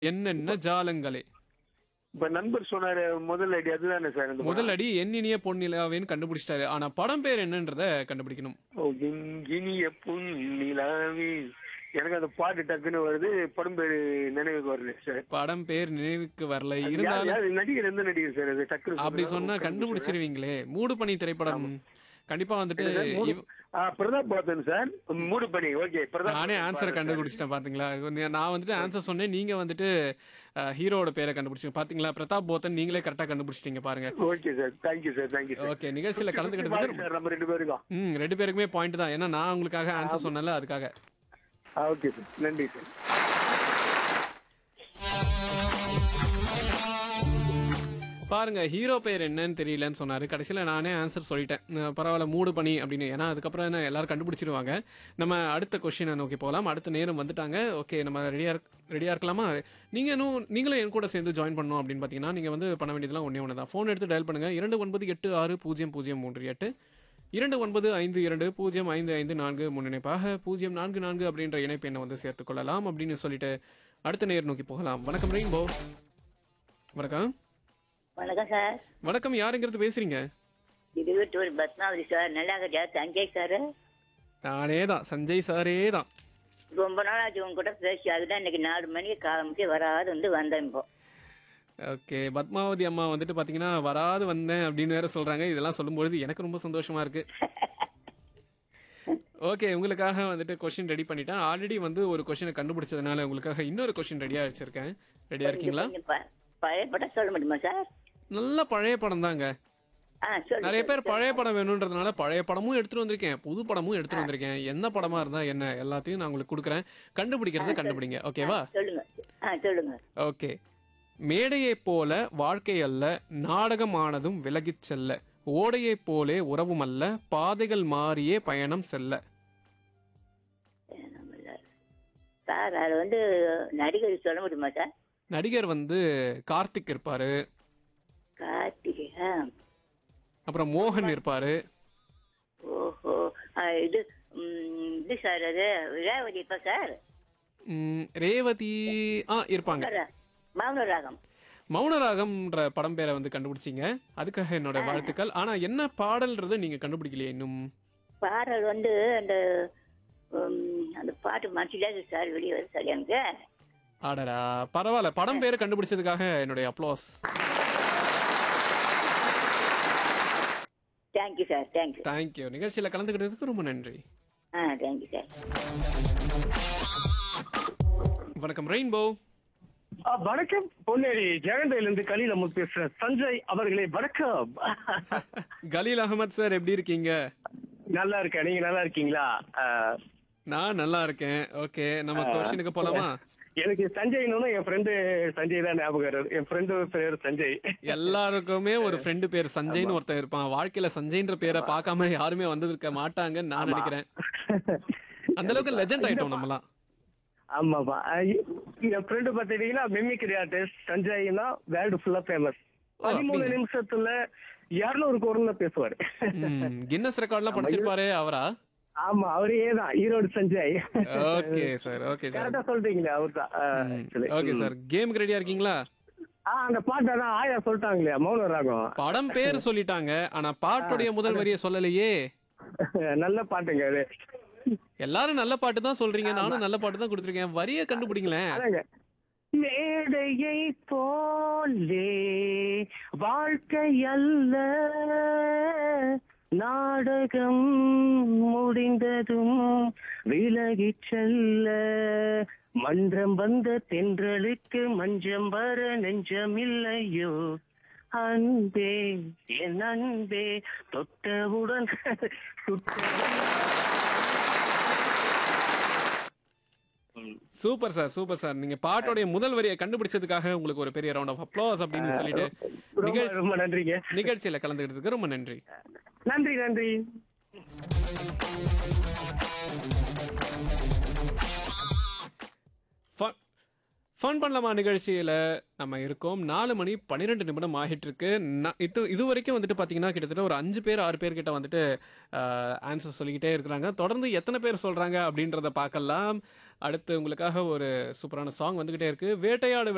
என்னென்ன ஜாலங்களே இப்ப நண்பர் சொன்னாரு முதல் ஐடி அதுதானே சார் இந்த முதல் அடி எண்ணினிய பொன்னிலாவேன்னு கண்டுபிடிச்சிட்டாரு ஆனா படம் பேர் என்னன்றத கண்டுபிடிக்கணும் ஓ, இங்கினிய புன்னிலாவே எனக்கு அந்த பாட்டு டக்குன்னு வருது படம் பேரு நினைவுக்கு வரல சார் படம் பேர் நினைவுக்கு வரல யார், இருந்தாலும் யார் நடிகர் எந்த நடிகர் சார் அது டக்குனு அப்படி சொல்லுங்க. சொன்னா கண்டுபிடிச்சிருவீங்களே மூடு பனி திரைப்படம் கண்டிப்பா வந்துட்டு இவ- ஆ, பிரதாப் பார்த்தன் சார் மூடு பண்ணி ஓகே பிரதாப் நானே பார்த்தன் ஆன்சரை பாருங்க. கண்டுபிடிச்சிட்டேன் பாத்தீங்களா நான் வந்துட்டு ஆன்சர் சொன்னேன் நீங்க வந்துட்டு ஹீரோட பேரை கண்டுபிடிச்சீங்க பாத்தீங்களா பிரதாப் போத்தன் நீங்களே கரெக்டா கண்டுபிடிச்சிட்டீங்க பாருங்க okay sir thank you sir thank you sir okay நிகழ்ச்சியில கலந்துக்கிட்டதுக்கு சார் நம்ம ரெண்டு பேருக்கும் ம் ரெண்டு பேருக்குமே பாயிண்ட் தான் ஏன்னா நான் உங்களுக்காக ஆன்சர் சொன்னல அதுக்காக ஆ, ஓகே சார் நன்றி சார் பாருங்க ஹீரோ பேர் என்னன்னு தெரியலன்னு சொன்னாரு கடைசியில நானே ஆன்சர் சொல்லிட்டேன் அஹ் பரவாயில்ல மூடு பண்ணி அப்படின்னு ஏன்னா அதுக்கப்புறம் என்ன எல்லாரும் கண்டுபிடிச்சிருவாங்க நம்ம அடுத்த கொஸ்டினை நோக்கி போகலாம் அடுத்த நேரம் வந்துட்டாங்க ஓகே நம்ம ரெடியா ரெடியா இருக்கலாமா நீங்க இன்னும் நீங்களும் என் கூட சேர்ந்து ஜாயின் பண்ணணும் அப்படின்னு பாத்தீங்கன்னா நீங்க வந்து பண்ண வேண்டியதெல்லாம் ஒண்ணே ஒன்று தான் ஃபோன் எடுத்து டயல் பண்ணுங்க இரண்டு ஒன்பது எட்டு ஆறு பூஜ்ஜியம் பூஜ்ஜியம் மூன்று எட்டு இரண்டு ஒன்பது ஐந்து இரண்டு பூஜ்ஜியம் ஐந்து ஐந்து நான்கு முன்னிணைப்பாக பூஜ்ஜியம் நான்கு நான்கு அப்படின்ற இணைப்பு எண்ணை வந்து சேர்த்துக் கொள்ளலாம் அப்படின்னு சொல்லிட்டு அடுத்த நேர் நோக்கி போகலாம் வணக்கம் ரெயின்போ வணக்கம் வணக்கம் சார் வணக்கம் யாருங்கிறது பேசுறீங்க திருவட்டூர் பத்மாவதி சார் நல்லா இருக்கியா சஞ்சய் சார் நானே தான் சஞ்சய் சாரே தான் ரொம்ப நாள் ஆச்சு உங்க கூட பேசி அதுதான் இன்னைக்கு நாலு மணிக்கு காலமுக்கு வராது வந்து வந்தேன் இப்போ ஓகே பத்மாவதி அம்மா வந்துட்டு பாத்தீங்கன்னா வராது வந்தேன் அப்படின்னு வேற சொல்றாங்க இதெல்லாம் சொல்லும்பொழுது எனக்கு ரொம்ப சந்தோஷமா இருக்கு ஓகே உங்களுக்காக வந்துட்டு கொஸ்டின் ரெடி பண்ணிட்டேன் ஆல்ரெடி வந்து ஒரு கொஸ்டினை கண்டுபிடிச்சதுனால உங்களுக்காக இன்னொரு கொஸ்டின் ரெடியா வச்சிருக்கேன் ரெடியா இருக்கீங்களா கொஞ்சம் ப- பழைய படம் சொல்ல முடியுமா சார் நல்ல பழைய படம் தாங்க ஆ சொல்லு நிறைய பேர் பழைய படம் வேணுன்றதுனால பழைய படமும் எடுத்துட்டு வந்திருக்கேன் புது படமும் எடுத்துட்டு வந்திருக்கேன் என்ன படமா இருந்தா என்ன எல்லாத்தையும் நான் உங்களுக்கு கொடுக்குறேன் கண்டுபிடிக்கிறத கண்டுபிடிங்க ஓகேவா சொல்லுங்க ஆ சொல்லுங்க ஓகே மேடையைப் போல வாழ்க்கை அல்ல நாடகமானதும் விலகிச் செல்ல ஓடையைப் போலே உறவும் அல்ல பாதைகள் மாறியே பயணம் செல்ல சார் அது வந்து நடிகர் சொல்ல முடியுமா சார் நடிகர் வந்து கார்த்திக் இருப்பாரு கார்த்திகா அப்புறம் மோகன் இருப்பாரு ஓஹோ ஆ, இது ம், இது சார் அது ரேவதி இப்ப சார் ம், ரேவதி ஆ இருப்பாங்க மௌன ராகம் மௌனராகம்ன்ற படம் பேரை வந்து கண்டுபிடிச்சீங்க அதுக்காக என்னோட வாழ்த்துக்கள் ஆனா என்ன பாடல்ன்றதை நீங்க கண்டுபிடிக்கலையே இன்னும் பாடல் வந்து அந்த ம், அந்த பாட்டு மனசிலாது சார் வெளியே வருது சார் எனக்கு ஆடடா பரவாயில்ல படம் பேரை கண்டுபிடிச்சதுக்காக என்னுடைய applause thank you sir thank you thank you நிகழ்ச்சியில கலந்துக்கிட்டதுக்கு ரொம்ப நன்றி ஆ தேங்க்யூ சார் வணக்கம் ரெயின்போ ஆ, வணக்கம் பொன்னேரி ஜெகண்டையில இருந்து கலில் அம்மு பேசுறேன் சஞ்சய் அவர்களே வணக்கம் கலீல் அகமத் சார் எப்படி இருக்கீங்க நல்லா இருக்கேன் நீங்க நல்லா இருக்கீங்களா ஆ, நான் நல்லா இருக்கேன் ஓகே நம்ம கொஸ்டினுக்கு போலாமா எனக்கு சஞ்சய்னு என் ஃப்ரெண்டு சஞ்சய் தான் ஞாபகம் வருது. என் ஃப்ரெண்டு பேர் சஞ்சய் எல்லாருக்குமே ஒரு ஃப்ரெண்டு பேர் சஞ்சய்னு ஒருத்தன் இருப்பான் வாழ்க்கையில சஞ்சய்ன்ற பேரை பார்க்காம யாருமே வந்திருக்க மாட்டாங்கன்னு நான் நினைக்கிறேன் அந்த அளவுக்கு லெஜெண்ட் ஆயிட்டோம் நம்மலாம் ஆமாப்பா ஆ, என் ஃப்ரெண்டு பாத்தீங்கன்னா மிமிக்ரி ஆர்டிஸ்ட் சஞ்சய்னா வேர்ல்டு ஃபுல்லா ஃபேமஸ் பதிமூணு அப்படிங்களா? நிமிஷத்துல இருநூறு குரல்ல பேசுவாரு ம், கின்னஸ் ரெக்கார்ட்லாம் படிச்சிருப்பாரு அவரா ஆமா அவரே தான் Erode Sanjay okay sir okay sir கரெக்டா சொல்றீங்களா அவர் தான் ஓகே சார் கேமுக்கு ரெடியா இருக்கீங்களா ஆ அந்த பாட்டு அதான் ஆயா சொல்லிட்டாங்களே மௌன ராகம் படம் பேர் சொல்லிட்டாங்க ஆனா பாட்டுடைய முதல் வரியை சொல்லலையே நல்ல பாட்டுங்க அது எல்லாரும் நல்ல பாட்டு தான் சொல்றீங்க நானும் நல்ல பாட்டு தான் கொடுத்துருக்கேன் வரியை கண்டுபிடிங்களேன் அதாங்க மேடையை போலே வாழ்க்கை அல்ல நாடகம் முடிந்ததும் விலகிச் செல்ல மன்றம் வந்த தென்றலுக்கு மஞ்சம் வர நெஞ்சமில்லையோ அன்பே என் அன்பே தொட்டவுடன் சுட்டவுடன் சூப்பர் சார் சூப்பர் சார் நீங்க பாட்டோடைய முதல் வரியை கண்டுபிடிச்சதுக்காக உங்களுக்கு ஒரு பெரிய ரவுண்ட் ஆஃப் அப்ளோஸ் அப்படின்னு சொல்லிட்டு ரொம்ப நிகழ்ச்சி ரொம்ப நன்றிங்க நிகழ்ச்சியில கலந்துக்கிட்டதுக்கு ரொம்ப நன்றி நன்றி நன்றி ஃபன் பண்ணலாமா நிகழ்ச்சியில நம்ம இருக்கோம் நாலு மணி பன்னிரெண்டு நிமிடம் ஆகிட்டு இருக்கு ந- இது இது வரைக்கும் வந்துட்டு பாத்தீங்கன்னா கிட்டத்தட்ட ஒரு அஞ்சு பேர் ஆறு பேர் கிட்ட வந்துட்டு ஆன்சர் சொல்லிக்கிட்டே இருக்கிறாங்க தொடர்ந்து எத்தனை பேர் சொல்றாங்க அப்படின்றத பார்க்கலாம் அடுத்து உங்களுக்காக ஒரு சூப்பரான சாங் வந்துகிட்டே இருக்கு வேட்டையாடு